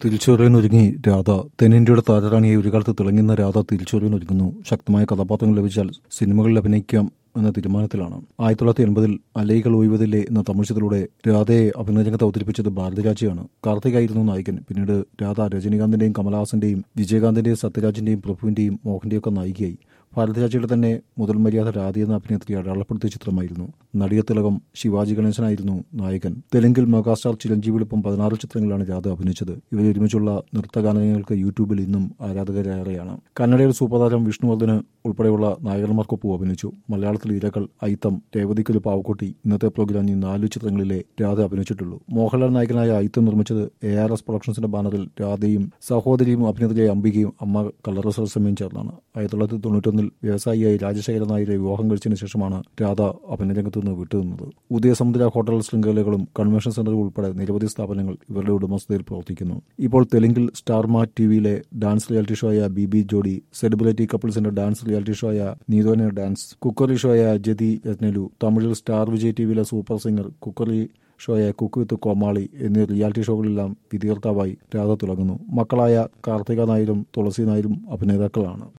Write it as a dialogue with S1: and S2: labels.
S1: തിരിച്ചുവരവിനൊരുങ്ങി രാധ തെന്നിന്ത്യയുടെ താരറാണിയെ ഒരു കാലത്ത് തിളങ്ങുന്ന രാധ തിരിച്ചുവരവിനൊരുങ്ങുന്നു ശക്തമായ കഥാപാത്രങ്ങൾ ലഭിച്ചാൽ സിനിമകളിൽ അഭിനയിക്കാം എന്ന തീരുമാനത്തിലാണ് ആയിരത്തി തൊള്ളായിരത്തി എൺപതിൽ അലൈകൾ ഒയ്വതില്ലേ എന്ന തമിഴ് ചിത്രത്തിലൂടെ രാധയെ അഭിനയരംഗത്ത് അവതരിപ്പിച്ചത് ഭാരതരാജയാണ് കാർത്തികായിരുന്നു നായകൻ പിന്നീട് രാധ രജനീകാന്തിന്റെയും കമലഹാസന്റെയും വിജയകാന്തിന്റെയും സത്യരാജിന്റെയും പ്രഭുവിന്റെയും മോഹന്റെയും ഒക്കെ നായികയായി ഭാരതരാജയുടെ തന്നെ മുതൽ മര്യാദ രാധ എന്ന അഭിനേത്രി അടയാളപ്പെടുത്തിയ ചിത്രമായിരുന്നു നടിയ തിലകം ശിവാജി ഗണേശനായിരുന്നു നായകൻ തെലുങ്കിൽ മെഗാസ്റ്റാർ ചിരഞ്ജീവിയോടൊപ്പം പതിനാറ് ചിത്രങ്ങളിലാണ് രാധ അഭിനയിച്ചത് ഇവർ ഒരുമിച്ചുള്ള നൃത്തഗാനങ്ങൾക്ക് യൂട്യൂബിൽ ഇന്നും ആരാധകരേറെയാണ് കന്നഡയുടെ സൂപ്പർതാരം വിഷ്ണുവർദ്ധന് ഉൾപ്പെടെയുള്ള നായകന്മാർക്കൊപ്പം അഭിനയിച്ചു മലയാളത്തിൽ ഇരകൾ ഐത്തം രേവതിക്കൊരു പാവക്കുട്ടി ഇന്നത്തെ പ്രോഗ്രാമിൽ നാലു ചിത്രങ്ങളിലെ രാധ അഭിനയിച്ചിട്ടുള്ളൂ മോഹൻലാൽ നായകനായ ഐത്തം നിർമ്മിച്ചത് എ ആർ എസ് പ്രൊഡക്ഷൻസിന്റെ ബാനറിൽ രാധയും സഹോദരിയും അഭിനേത്രിയായ അംബികയും അമ്മ കളർ സമയം ചേർന്നാണ് ആയിരത്തി തൊള്ളായിരത്തി തൊണ്ണൂറ്റൊന്നിൽ വ്യവസായിയായി രാജശേഖരൻ നായരെ വിവാഹം കഴിച്ചതിന് ശേഷമാണ് രാധ അഭിനയരംഗത്ത് നിന്ന് വിട്ടുനിന്നത് ഉദയസമുദ്ര ഹോട്ടൽ ശൃംഖലകളും കൺവെൻഷൻ സെന്ററുകൾ ഉൾപ്പെടെ നിരവധി സ്ഥാപനങ്ങൾ ഇവരുടെ ഉടമസ്ഥതയിൽ പ്രവർത്തിക്കുന്നു ഇപ്പോൾ തെലുങ്കിൽ സ്റ്റാർമാ ടിവിയിലെ ഡാൻസ് റിയാലിറ്റി ഷോയായ ബി ബി ജോഡി സെലിബ്രിറ്റി കപ്പിൾസിന്റെ ഡാൻസ് റിയാലിറ്റി ഷോയായ നീതോന ഡാൻസ് കുക്കറി ഷോയായ ജതി രത്നലു തമിഴിൽ സ്റ്റാർ വിജയ് ടിവിയിലെ സൂപ്പർ സിംഗർ കുക്കറി ഷോയായ കുക്ക് വിത്ത് കോമാളി എന്നീ റിയാലിറ്റി ഷോകളിലെല്ലാം വിധികർത്താവായി രാധ തുടങ്ങുന്നു മക്കളായ കാർത്തിക നായരും തുളസി നായരും അഭിനേതാക്കളാണ്